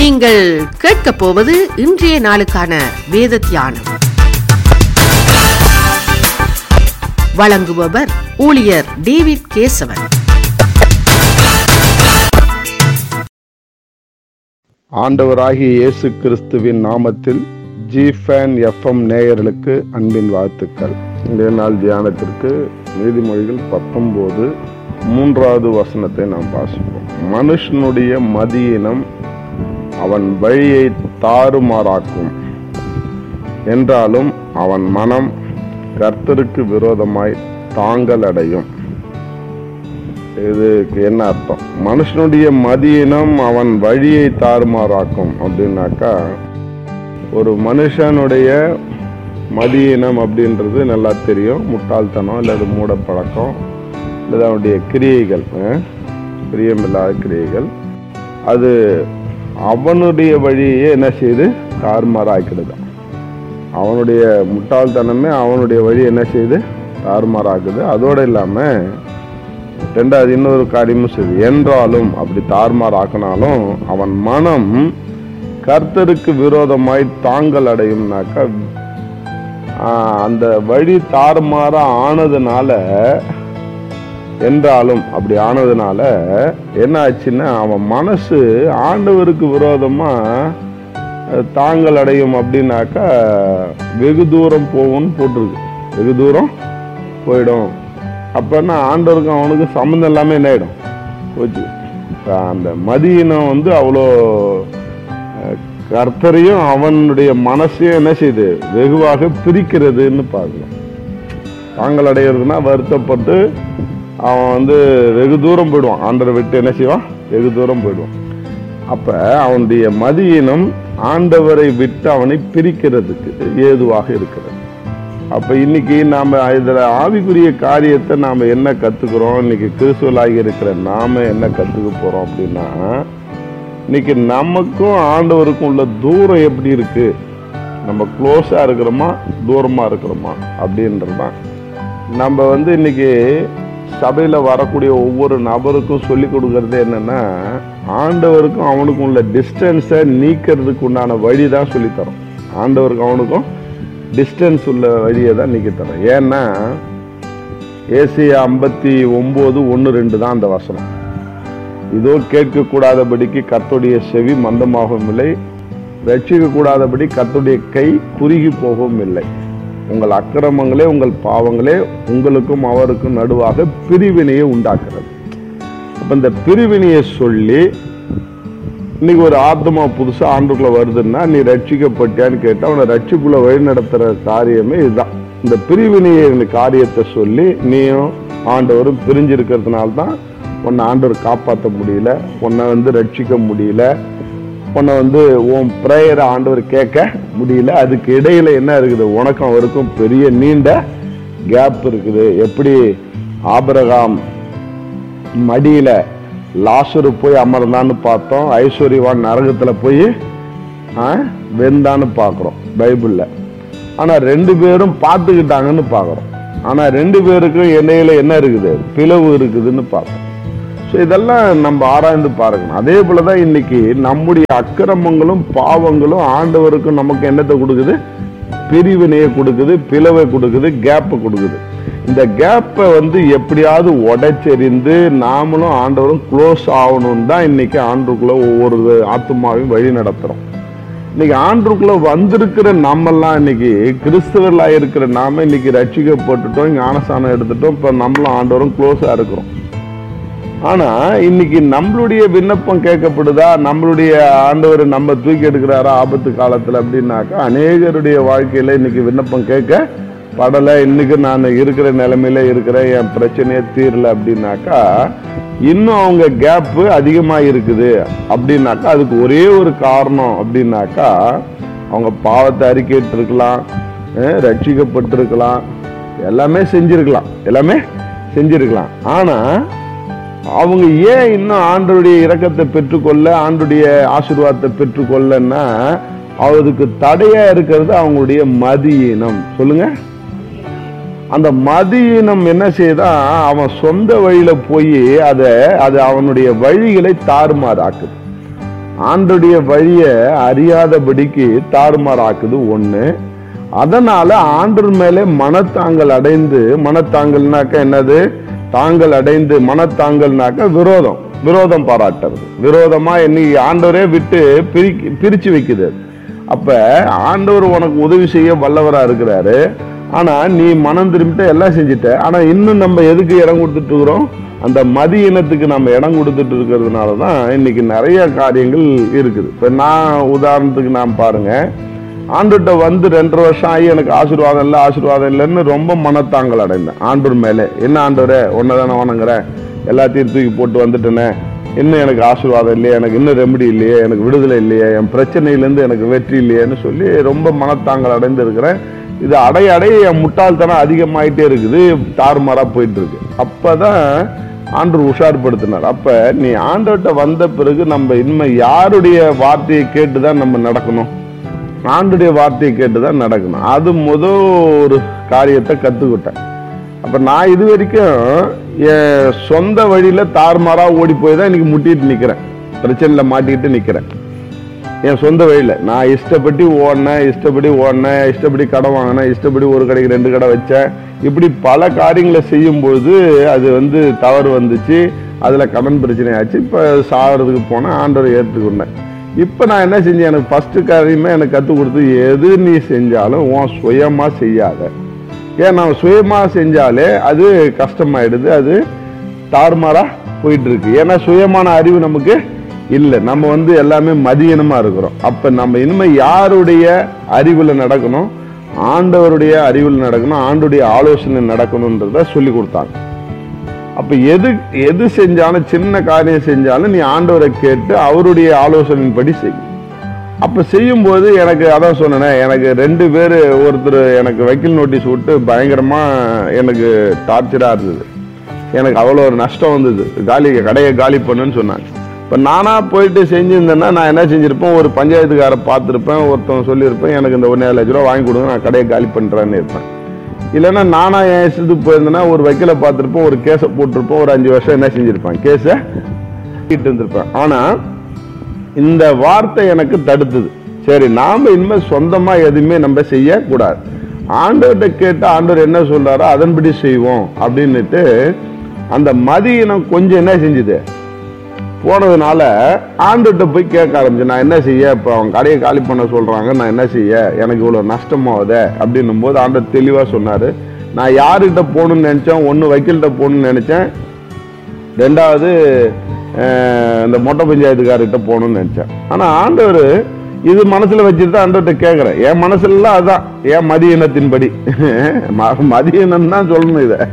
நீங்கள் கேட்கப் போவது இன்றைய நாளுக்கான வேத தியானம் வழங்குபவர் ஊழியர் டேவிட் கேசவன் ஆண்டவராகிய இயேசு கிறிஸ்துவின் நாமத்தில் ஜிஃபேன் எஃப்எம் நேயர்களுக்கு அன்பின் வாழ்த்துக்கள் இன்றைய நாள் தியானத்திற்கு நீதிமொழிகள் பத்தொன்பது மூன்றாவது வசனத்தை நாம் வாசிப்போம் மனுஷனுடைய மதியினம் அவன் வழியை தாறுமாறாக்கும் என்றாலும் அவன் மனம் கர்த்தருக்கு விரோதமாய் தாங்கள் அடையும் இதுக்கு என்ன அர்த்தம் மனுஷனுடைய மதியினம் அவன் வழியை தாறுமாறாக்கும் அப்படின்னாக்கா ஒரு மனுஷனுடைய மதியினம் அப்படின்றது நல்லா தெரியும் முட்டாள்தனம் அல்லது மூடப்பழக்கம் அல்லது அவனுடைய கிரியைகள் அஹ், பிரியமில்லாத கிரியைகள் அது அவனுடைய வழியே என்ன செய்யுது தாறுமாறாக்கிடுது அவனுடைய முட்டாள்தனமே அவனுடைய வழி என்ன செய்யுது தாறுமாறாக்குது அதோடு இல்லாமல் ரெண்டாவது இன்னொரு காரியமும் சரி என்றாலும் அப்படி தாறுமாறு ஆக்கினாலும் அவன் மனம் கர்த்தருக்கு விரோதமாய் தாங்கள் அடையும்னாக்கா ஆஹ், அந்த வழி தாறுமாறா ஆனதுனால என்றாலும் அப்படி ஆனதுனால என்ன ஆச்சுன்னா அவன் மனசு ஆண்டவருக்கு விரோதமா அஹ், தாங்கள் அடையும் அப்படின்னாக்கா வெகு தூரம் போகும்னு போட்டிருக்கு வெகு தூரம் போயிடும் அப்பன்னா ஆண்டவருக்கும் அவனுக்கும் சம்மந்தம் இல்லாமல் என்ன ஆயிடும் போச்சு இப்ப அந்த மதியினம் வந்து அவ்வளோ அஹ், கர்த்தரையும் அவனுடைய மனசையும் என்ன செய்யுது வெகுவாக பிரிக்கிறதுன்னு பார்க்கலாம் தாங்கள் அடையிறதுனா வருத்தப்பட்டு அவன் வந்து வெகு தூரம் போயிடுவான் ஆண்டரை விட்டு என்ன செய்வான் வெகு தூரம் போயிடுவான் அப்ப அவனுடைய மதியினம் ஆண்டவரை விட்டு அவனை பிரிக்கிறதுக்கு ஏதுவாக இருக்கிறது அப்ப இன்னைக்கு நாம இதுல ஆவிக்குரிய காரியத்தை நாம என்ன கத்துக்கிறோம் இன்னைக்கு கிறிஸ்துவலாகி இருக்கிற நாம என்ன கத்துக்க போறோம் அப்படின்னா இன்னைக்கு நமக்கும் ஆண்டவருக்கும் உள்ள தூரம் எப்படி இருக்கு நம்ம க்ளோஸா இருக்கிறோமா தூரமா இருக்கிறோமா அப்படின்றதுதான் நம்ம வந்து இன்னைக்கு சபையில வரக்கூடிய ஒவ்வொரு நபருக்கும் சொல்லி கொடுக்கறது என்னன்னா ஆண்டவருக்கும் அவனுக்கும் உள்ள டிஸ்டன்ஸை நீக்கிறதுக்கு உண்டான வழி தான் சொல்லித்தரோம் ஆண்டவருக்கும் அவனுக்கும் டிஸ்டன்ஸ் உள்ள வழியை தான் நீக்கி தரோம் ஏன்னா ஏசியா ஐம்பத்தி ஒன்பது ஒன்று ரெண்டு தான் அந்த வசனம் இதோ கேட்கக்கூடாதபடிக்கு கர்த்தருடைய செவி மந்தமாகவும் இல்லை ரட்சிக்க கூடாதபடி கர்த்தருடைய கை குறுகி போகவும் இல்லை உங்கள் அக்கிரமங்களே உங்கள் பாவங்களே உங்களுக்கும் அவருக்கும் நடுவாக பிரிவினையை உண்டாக்குறது அப்ப இந்த பிரிவினையை சொல்லி இன்னைக்கு ஒரு ஆத்மா புதுசா ஆண்டுக்குள்ள வருதுன்னா நீ ரட்சிக்கப்பட்டியான்னு கேட்டா அவனை ரட்சிப்புல வழி நடத்துற காரியமே இதுதான் இந்த பிரிவினையை இந்த காரியத்தை சொல்லி நீயும் ஆண்டவரும் பிரிஞ்சிருக்கிறதுனால தான் உன்னை ஆண்டவர் காப்பாற்ற முடியல உன்னை வந்து ரட்சிக்க முடியல உன்னை வந்து உன் ப்ரேயரை ஆண்டவர் கேட்க முடியல அதுக்கு இடையில என்ன இருக்குது உனக்கும் அவருக்கும் பெரிய நீண்ட கேப் இருக்குது எப்படி ஆபிரகாம் மடியில லாசரு போய் அமர்ந்தான்னு பார்த்தோம் ஐஸ்வர்யவான் நரகத்துல போய் ஆ, வெந்தான்னு பார்க்குறோம் பைபிள்ல ஆனா ரெண்டு பேரும் பார்த்துக்கிட்டாங்கன்னு பார்க்குறோம் ஆனா ரெண்டு பேருக்கும் இடையில என்ன இருக்குது பிளவு இருக்குதுன்னு பார்க்குறோம் ஸோ இதெல்லாம் நம்ம ஆராய்ந்து பார்க்கணும் அதே போலதான் இன்னைக்கு நம்முடைய அக்கிரமங்களும் பாவங்களும் ஆண்டவருக்கும் நமக்கு என்னத்தை கொடுக்குது பிரிவினையை கொடுக்குது பிளவை கொடுக்குது கேப்பை கொடுக்குது இந்த கேப்பை வந்து எப்படியாவது உடைச்செறிந்து நாமளும் ஆண்டவரும் க்ளோஸ் ஆகணும்னு தான் இன்னைக்கு ஆண்டுக்குள்ள ஒவ்வொரு ஆத்துமாவையும் வழி நடத்துறோம் இன்னைக்கு ஆண்டுக்குள்ள வந்திருக்கிற நம்மெல்லாம் இன்னைக்கு கிறிஸ்தவர்களா இருக்கிற நாம இன்னைக்கு ரட்சிக்கப்பட்டுட்டோம் ஞானசானம் எடுத்துட்டோம் இப்ப நம்மளும் ஆண்டவரும் க்ளோஸா இருக்கிறோம் ஆனா இன்னைக்கு நம்மளுடைய விண்ணப்பம் கேட்கப்படுதா நம்மளுடைய ஆண்டவர் நம்ம தூக்கி எடுக்கிறாரா ஆபத்து காலத்துல அப்படின்னாக்கா அநேகருடைய வாழ்க்கையில இன்னைக்கு விண்ணப்பம் கேட்க படலை இன்னைக்கு நான் இருக்கிற நிலைமையில இருக்கிற என் பிரச்சனையே தீரல அப்படின்னாக்கா இன்னும் அவங்க கேப்பு அதிகமா இருக்குது அப்படின்னாக்கா அதுக்கு ஒரே ஒரு காரணம் அப்படின்னாக்கா அவங்க பாவத்தை அறிக்கையிட்டு இருக்கலாம் அஹ் ரட்சிக்கப்பட்டிருக்கலாம் எல்லாமே செஞ்சிருக்கலாம் எல்லாமே செஞ்சிருக்கலாம் ஆனா அவங்க ஏன் இன்னும் ஆண்டருடைய இரக்கத்தை பெற்றுக்கொள்ள ஆண்டுடைய ஆசீர்வாதத்தை பெற்றுக்கொள்ளன்னா அவருக்கு தடையா இருக்கிறது அவங்களுடைய மதியினம் சொல்லுங்க அந்த மதியினம் என்ன செய்தா அவன் சொந்த வழியில போய் அதை அது அவனுடைய வழிகளை தாறுமாறாக்குது ஆண்டுடைய வழிய அறியாதபடிக்கு தாறுமாறாக்குது ஒண்ணு அதனால ஆண்டர் மேலே மனத்தாங்கல் அடைந்து மனத்தாங்கல்னாக்க என்னது தாங்கள் அடைந்து மனத்தாங்கல்னாக்க விரோதம் விரோதம் பாராட்டுறது விரோதமா இன்னைக்கு ஆண்டவரே விட்டு பிரி பிரிச்சு வைக்குது அப்ப ஆண்டவர் உனக்கு உதவி செய்ய வல்லவரா இருக்கிறாரு ஆனா நீ மனம் திரும்பிட்டு எல்லாம் செஞ்சுட்ட ஆனா இன்னும் நம்ம எதுக்கு இடம் கொடுத்துட்டு இருக்கிறோம் அந்த மதி இனத்துக்கு நம்ம இடம் கொடுத்துட்டு இருக்கிறதுனால தான் இன்னைக்கு நிறைய காரியங்கள் இருக்குது இப்ப நான் உதாரணத்துக்கு நான் பாருங்க ஆண்டுகிட்ட வந்து ரெண்டரை வருஷம் ஆகி எனக்கு ஆசீர்வாதம் இல்லை ஆசீர்வாதம் இல்லைன்னு ரொம்ப மனத்தாங்கல் அடைந்தேன் ஆண்டூர் மேலே என்ன ஆண்டவரே ஒன்னதானே வணங்குறேன் எல்லாத்தையும் தூக்கி போட்டு வந்துட்டேனே இன்னும் எனக்கு ஆசீர்வாதம் இல்லையே எனக்கு இன்னும் ரெமடி இல்லையே எனக்கு விடுதலை இல்லையே என் பிரச்சனையிலேருந்து எனக்கு வெற்றி இல்லையேன்னு சொல்லி ரொம்ப மனத்தாங்கல் அடைந்து இருக்கிறேன் இது அடைய அடைய என் முட்டாள்தனம் அதிகமாயிட்டே இருக்குது தாறுமாறா போயிட்டு இருக்கு அப்பதான் ஆண்டவர் உஷார்படுத்தினார் அப்ப நீ ஆண்டவர்கிட்ட வந்த பிறகு நம்ம இனிமே யாருடைய வார்த்தையை கேட்டுதான் நம்ம நடக்கணும் ஆண்டுடைய வார்த்தையை கேட்டுதான் நடக்கணும் அது முத ஒரு காரியத்தை கத்துக்கிட்டேன் அப்ப நான் இது வரைக்கும் என் சொந்த வழியில தாறுமாறா ஓடி போய் தான் இன்னைக்கு முட்டிட்டு நிக்கிறேன் பிரச்சனையில மாட்டிக்கிட்டு நிக்கிறேன் என் சொந்த வழியில நான் இஷ்டப்படி ஓடினேன் இஷ்டப்படி ஓடினேன் இஷ்டப்படி கடை வாங்கினேன் இஷ்டப்படி ஒரு கடைக்கு ரெண்டு கடை வச்சேன் இப்படி பல காரியங்களை செய்யும் பொழுது அது வந்து தவறு வந்துச்சு அதுல கடன் பிரச்சனை ஆச்சு இப்ப சாகிறதுக்கு போனேன் ஆண்டவரை ஏற்றுக்கொண்டேன் இப்ப நான் என்ன செஞ்சேன் எனக்கு ஃபர்ஸ்ட் காரியமே எனக்கு கற்றுக் கொடுத்து எது நீ செஞ்சாலும் உன் சுயமா செய்யாத ஏன் நான் சுயமா செஞ்சாலே அது கஷ்டமாயிடுது அது தாறுமாறா போயிட்டு இருக்கு ஏன்னா சுயமான அறிவு நமக்கு இல்லை நம்ம வந்து எல்லாமே மதியனமா இருக்கிறோம் அப்ப நம்ம இனிமே யாருடைய அறிவுல நடக்கணும் ஆண்டவருடைய அறிவில் நடக்கணும் ஆண்டுடைய ஆலோசனை நடக்கணும்ன்றத சொல்லி கொடுத்தாங்க அப்ப எது எது செஞ்சாலும் சின்ன காரியம் செஞ்சாலும் நீ ஆண்டவரை கேட்டு அவருடைய ஆலோசனையின்படி செய் அப்ப செய்யும்போது எனக்கு அதான் சொன்னேனே எனக்கு ரெண்டு பேர் ஒருத்தர் எனக்கு வக்கீல் நோட்டீஸ் விட்டு பயங்கரமா எனக்கு டார்ச்சரா இருந்தது எனக்கு அவ்வளோ ஒரு நஷ்டம் வந்தது காலி கடையை காலி பண்ணுன்னு சொன்னாங்க இப்போ நானா போயிட்டு செஞ்சிருந்தேன்னா நான் என்ன செஞ்சிருப்பேன் ஒரு பஞ்சாயத்துக்காரை பார்த்துருப்பேன் ஒருத்தவங்க சொல்லியிருப்பேன் எனக்கு இந்த ஒன்றே லட்ச ரூபா வாங்கி கொடுங்க நான் கடையை காலி பண்ணுறேன்னு இருப்பேன் இல்லைன்னா நானா என் இஷ்டத்துக்கு போயிருந்தேன்னா ஒரு வக்கீலை பார்த்துருப்போம் ஒரு கேஸை போட்டிருப்போம் ஒரு அஞ்சு வருஷம் என்ன செஞ்சிருப்பேன் கேஸை இருந்திருப்பேன் ஆனா இந்த வார்த்தை எனக்கு தடுத்தது சரி நாம இனிமே சொந்தமா எதுவுமே நம்ம செய்யக்கூடாது ஆண்டவர்கிட்ட கேட்டு ஆண்டவர் என்ன சொல்றாரோ அதன்படி செய்வோம் அப்படின்னுட்டு அந்த மதியினம் கொஞ்சம் என்ன செஞ்சுது போனதுனால ஆண்டுகிட்ட போய் கேட்க ஆரம்பிச்சு நான் என்ன செய்ய இப்போ அவன் கடையை காலி பண்ண சொல்றாங்க நான் என்ன செய்ய எனக்கு இவ்வளோ நஷ்டமாகுதே அப்படின்னும் போது ஆண்டவர் தெளிவாக சொன்னாரு நான் யாருக்கிட்ட போகணும்னு நினைச்சேன் ஒன்று வக்கீல்கிட்ட போகணும்னு நினைச்சேன் ரெண்டாவது அஹ், இந்த மொட்டை பஞ்சாயத்துக்காரர்கிட்ட போகணும்னு நினைச்சேன் ஆனா ஆண்டவர் இது மனசுல வச்சுட்டு தான் ஆண்டவர்கிட்ட கேட்கிறேன் என் மனசுல அதான் என் மதிய இனத்தின்படி ம- மதிய இனம் தான் சொல்லணும் இதை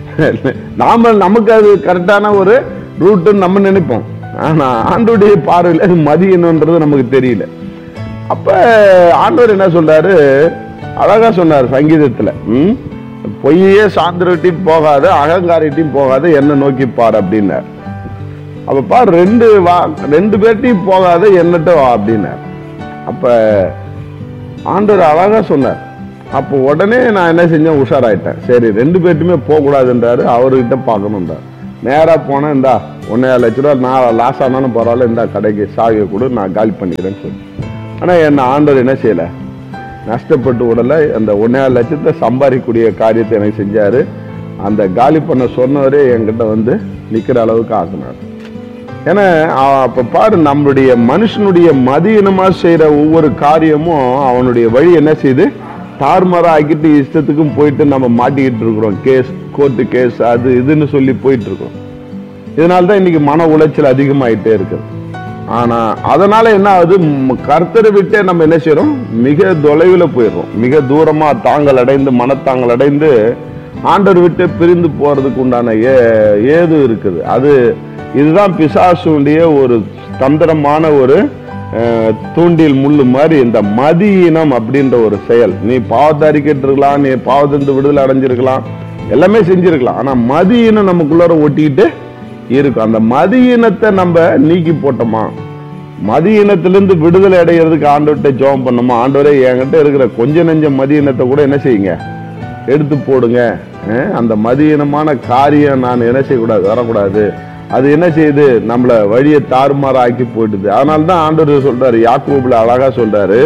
நாம நமக்கு அது கரெக்டான ஒரு ரூட்டுன்னு நம்ம நினைப்போம் ஆனா ஆண்டோடைய பார்வையில் அது மதிய இனம்ன்றது நமக்கு தெரியல அப்ப ஆண்டவர் என்ன சொல்றாரு அழகா சொன்னார் சங்கீதத்துல ம் பொய்யே சாந்திரட்டையும் போகாத அகங்காரிட்டையும் போகாத என்ன நோக்கி பார் அப்படின்னார் அப்ப பார் ரெண்டு வா ரெண்டு பேர்ட்டையும் போகாத என்னட்ட வா அப்படின்னார் அப்ப ஆண்டவர் அழகா சொன்னார் அப்போ உடனே நான் என்ன செஞ்சேன் உஷாராயிட்டேன் சரி ரெண்டு பேர்ட்டுமே போகக்கூடாதுன்றாரு அவர்கிட்ட பார்க்கணுன்றார் நேரா போனேன் இந்தா ஒன்னே லட்ச ரூபா நான் லாஸ் ஆனாலும் பரவாயில்ல இந்த கடைக்கு சாவியை கொடு நான் காலி பண்ணிக்கிறேன்னு சொல்லி ஆனா என்ன ஆண்டவர் என்ன செய்யல நஷ்டப்பட்டு உடல அந்த ஒன்னே லட்சத்தை சம்பாதிக்கக்கூடிய காரியத்தை எனக்கு செஞ்சாரு அந்த காலி பண்ண சொன்னவரே என்கிட்ட வந்து நிக்கிற அளவுக்கு ஆக்குனார் ஏன்னா அ- அப்ப பாரு நம்மளுடைய மனுஷனுடைய மதியினமா செய்யற ஒவ்வொரு காரியமும் அவனுடைய வழி என்ன செய்யுது தாறுமாறா ஆக்கிட்டு இஷ்டத்துக்கும் போயிட்டு நம்ம மாட்டிக்கிட்டு இருக்கிறோம் கேஸ் கோர்ட்டு கேஸ் அது இதுன்னு சொல்லி போயிட்டு இருக்கோம் இதனால தான் இன்னைக்கு மன உளைச்சல் அதிகமாயிட்டே இருக்குது ஆனா அதனால என்ன ஆகுது ம், கர்த்தரை விட்டே நம்ம என்ன செய்யறோம் மிக தொலைவில் போயிடுறோம் மிக தூரமா தாங்கள் அடைந்து மனத்தாங்கள் அடைந்து ஆண்டவர் விட்டு பிரிந்து போறதுக்கு உண்டான ஏ ஏது இருக்குது அது இதுதான் பிசாசுடைய ஒரு தந்திரமான ஒரு அஹ், தூண்டில் முள்ளு மாதிரி இந்த மதியினம் அப்படின்ற ஒரு செயல் நீ பாவத்தை அறிக்கிட்டு இருக்கலாம் நீ பாவத்திலிருந்து விடுதலை அடைஞ்சிருக்கலாம் எல்லாமே செஞ்சிருக்கலாம் ஆனா மதியினம் நமக்குள்ளார ஒட்டிக்கிட்டு இருக்கும் அந்த மதியினத்தை நம்ம நீக்கி போட்டோமா மதியினத்திலிருந்து விடுதலை அடைகிறதுக்கு ஆண்டவர்கிட்ட ஜெபம் பண்ணோமா ஆண்டவரே என்கிட்ட இருக்கிற கொஞ்ச நெஞ்ச மதியினத்தை கூட என்ன செய்யுங்க எடுத்து போடுங்க அஹ் அந்த மதியினமான காரியம் நான் என்ன செய்யக்கூடாது வரக்கூடாது அது என்ன செய்யுது நம்மள வழியை தாறுமாற ஆக்கி போயிடுது அதனால தான் ஆண்டவர் சொல்றாரு யாக்கோபுல அழகா சொல்றாரு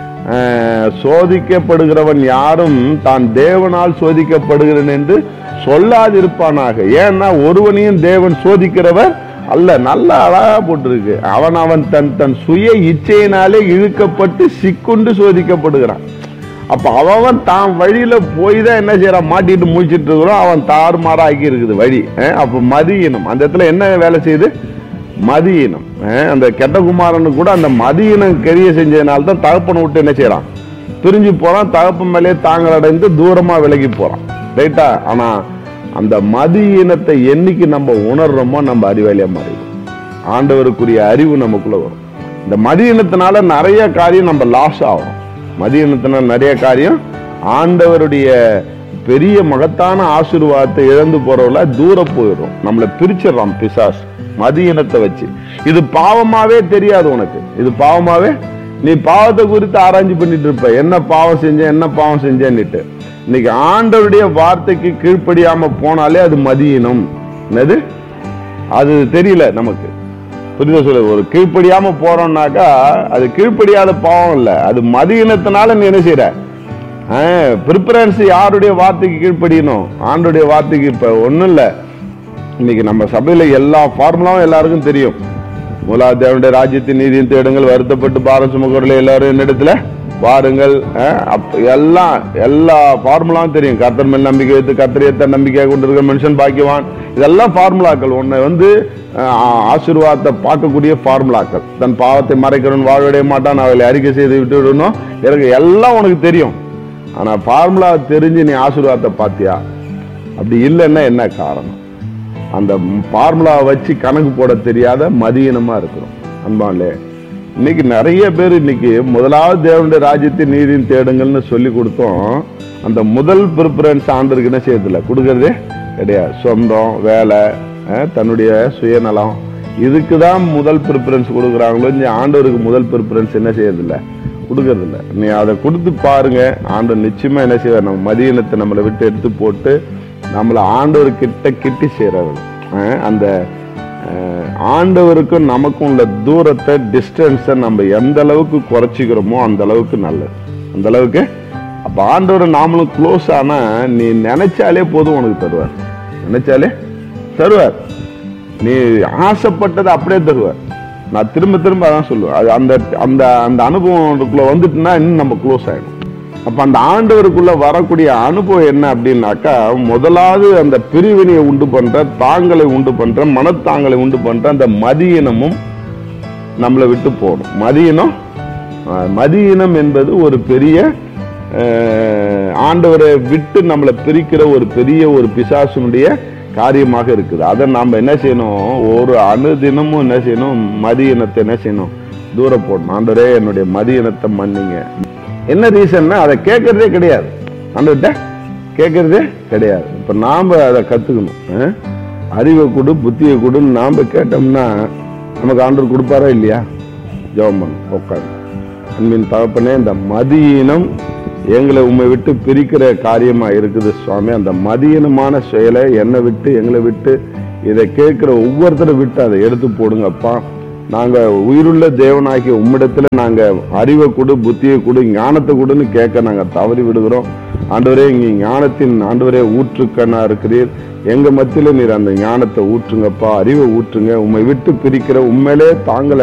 அஹ், சோதிக்கப்படுகிறவன் யாரும் தான் தேவனால் சோதிக்கப்படுகிறேன் என்று சொல்லாதிருப்பானாக ஏன்னா ஒருவனையும் தேவன் சோதிக்கிறவர் அல்ல நல்ல அழகா போட்டிருக்கு அவன் அவன் தன் தன் சுய இச்சையினாலே இழுக்கப்பட்டு சிக்குண்டு சோதிக்கப்படுகிறான் அப்ப அவன் தான் வழியில போய் தான் என்ன செய்யறான் மாட்டிட்டு முடிச்சிட்டு இருக்கிறோம் அவன் தாறுமாறா ஆக்கி இருக்குது வழி அஹ் அப்ப மதியினம் அந்த இடத்துல என்ன வேலை செய்யுது மதியினம் அஹ் அந்த கெட்ட குமாரனுக்கு கூட அந்த மதியினம் கெரிய செஞ்சதுனால தான் தகப்பனை விட்டு என்ன செய்யறான் பிரிஞ்சு போறான் தகப்பன் மேலே தாங்கள் அடைந்து தூரமா விலகி போறான் ரைட்டா ஆனா அந்த மதியினத்தை என்னைக்கு நம்ம உணர்றோமோ நம்ம அறிவாளியா மாறிடும் ஆண்டவருக்குரிய அறிவு நமக்குள்ள வரும் இந்த மதியினத்தினால நிறைய காரியம் நம்ம லாஸ் ஆகும் மதியினத்தினால நிறைய காரியம் ஆண்டவருடைய பெரிய மகத்தான ஆசீர்வாதத்தை இழந்து போறவங்கள தூர போயிடும் நம்மளை பிரிச்சிடறான் பிசாஸ் மதியினத்தை வச்சு இது பாவமாவே தெரியாது உனக்கு இது பாவமாவே நீ பாவத்தை குறித்து ஆராய்ச்சி பண்ணிட்டு இருப்ப என்ன பாவம் செஞ்சேன் என்ன பாவம் செஞ்சேன்னுட்டு இன்னைக்கு ஆண்டவருடைய வார்த்தைக்கு கீழ்ப்படியாம போனாலே அது மதியினம் என்னது அது தெரியல நமக்கு புரியுதா சொல்ல ஒரு கீழ்ப்படியாம போறோம்னாக்கா அது கீழ்ப்படியாத பாவம் இல்ல அது மதியினத்தினால நீ என்ன செய்யற ப்ரிப்பரன்ஸ் யாருடைய வார்த்தைக்கு கீழ்ப்படியணும் ஆண்டுடைய வார்த்தைக்கு இப்ப ஒண்ணும் இல்ல இன்னைக்கு நம்ம சபையில எல்லா ஃபார்முலாவும் எல்லாருக்கும் தெரியும் முதலாவது தேவனுடைய ராஜ்யத்தின் நீதியின் தேடுங்கள் வருத்தப்பட்டு பாரம் சுமக்கிறல எல்லாரும் என்னிடத்துல வாருங்கள் அஹ், அப்ப எல்லாம் எல்லா ஃபார்முலாவும் தெரியும் கர்த்தர் மேல் நம்பிக்கை வைத்து கர்த்தரியத்தை நம்பிக்கையாக கொண்டிருக்கிற மனுஷன் பாக்கியவான் இதெல்லாம் ஃபார்முலாக்கள் ஒண்ணு வந்து அஹ், ஆசீர்வாதத்தை பார்க்கக்கூடிய ஃபார்முலாக்கள் தன் பாவத்தை மறைக்கிறவன் வாழ்வடைய மாட்டான் அவளை அறிக்கை செய்து விட்டு விடணும் எனக்கு எல்லாம் உனக்கு தெரியும் ஆனா ஃபார்முலா தெரிஞ்சு நீ ஆசீர்வாதத்தை பார்த்தியா அப்படி இல்லைன்னா என்ன காரணம் அந்த ஃபார்முலாவை வச்சு கணக்கு போட தெரியாத மதியினமா இருக்கிறோம் அன்பான்லே இன்னைக்கு நிறைய பேர் இன்னைக்கு முதலாவது தேவனுடைய ராஜ்யத்தை நீதியின் தேடுங்கள்னு சொல்லி கொடுத்தோம் அந்த முதல் ப்ரிஃபரன்ஸ் ஆண்டருக்கு என்ன செய்யறதில்ல கொடுக்கறதே கிடையாது சொந்தம் வேலை அஹ், தன்னுடைய சுயநலம் இதுக்கு தான் முதல் ப்ரிஃபரன்ஸ் கொடுக்குறாங்களோ இந்த ஆண்டவருக்கு முதல் ப்ரிஃபரன்ஸ் என்ன செய்யறதில்ல கொடுக்கறதில்ல நீ அதை கொடுத்து பாருங்க ஆண்டவர் நிச்சயமா என்ன செய்வார் நம்ம மதியினத்தை நம்மளை விட்டு எடுத்து போட்டு நம்மளை ஆண்டவர் கிட்ட கிட்டி செய்கிறவர்கள் அந்த அஹ், ஆண்டவருக்கும் நமக்கும் உள்ள தூரத்தை டிஸ்டன்ஸை நம்ம எந்த அளவுக்கு குறைச்சிக்கிறோமோ அந்த அளவுக்கு நல்லது அந்த அளவுக்கு அப்ப ஆண்டவரை நாமளும் க்ளோஸ் ஆனா நீ நினைச்சாலே போதும் உனக்கு தருவார் நினைச்சாலே தருவார் நீ ஆசைப்பட்டதை அப்படியே தருவார் நான் திரும்ப திரும்ப அதான் சொல்லுவேன் அது அந்த அந்த அந்த அனுபவத்துக்குள்ள வந்துட்டுனா இன்னும் நம்ம க்ளோஸ் ஆயிடும் அப்ப அந்த ஆண்டவருக்குள்ள வரக்கூடிய அனுபவம் என்ன அப்படின்னாக்கா முதலாவது அந்த பிரிவினையை உண்டு பண்ற தாங்களை உண்டு பண்ற மனத்தாங்களை உண்டு பண்ற அந்த மதியினமும் நம்மளை விட்டு போகணும் மதியினம் அஹ், மதியினம் என்பது ஒரு பெரிய அஹ், ஆண்டவரை விட்டு நம்மளை பிரிக்கிற ஒரு பெரிய ஒரு பிசாசுனுடைய காரியமாக இருக்குது அதை நாம் என்ன செய்யணும் ஒரு அணுதினமும் என்ன செய்யணும் மதியினத்தை என்ன செய்யணும் தூரம் போடணும் ஆண்டவரே என்னுடைய மதியினத்தை மன்னிங்க என்ன ரீசன்னா அதை கேட்கறதே கிடையாது ஆண்டவர்கிட்ட கேட்கறதே கிடையாது இப்ப நாம அதை கத்துக்கணும் அஹ்? அறிவை கொடு புத்தியை கொடுன்னு நாம கேட்டோம்னா நமக்கு ஆண்டவர் கொடுப்பாரா இல்லையா ஜெபம் பண்ணு உட்காந்து அன்பின் தகப்பனே இந்த மதியினம் எங்களை உண்மை விட்டு பிரிக்கிற காரியமா இருக்குது சுவாமி அந்த மதியினமான செயலை என்னை விட்டு எங்களை விட்டு இதை கேட்கிற ஒவ்வொருத்தரை விட்டு அதை எடுத்து போடுங்கப்பா நாங்க உயிருள்ள தேவனாகிய உம்மிடத்துல நாங்க அறிவை கொடு புத்தியை கொடு ஞானத்தை கொடுன்னு கேட்க நாங்க தவறி விடுகிறோம் ஆண்டவரே இங்க ஞானத்தின் ஆண்டவரே ஊற்றுக்கண்ணா இருக்கிறீர் எங்க மத்தியில நீர் அந்த ஞானத்தை ஊற்றுங்கப்பா அறிவை ஊற்றுங்க உம்மை விட்டு பிரிக்கிற உண்மையிலே தாங்கள்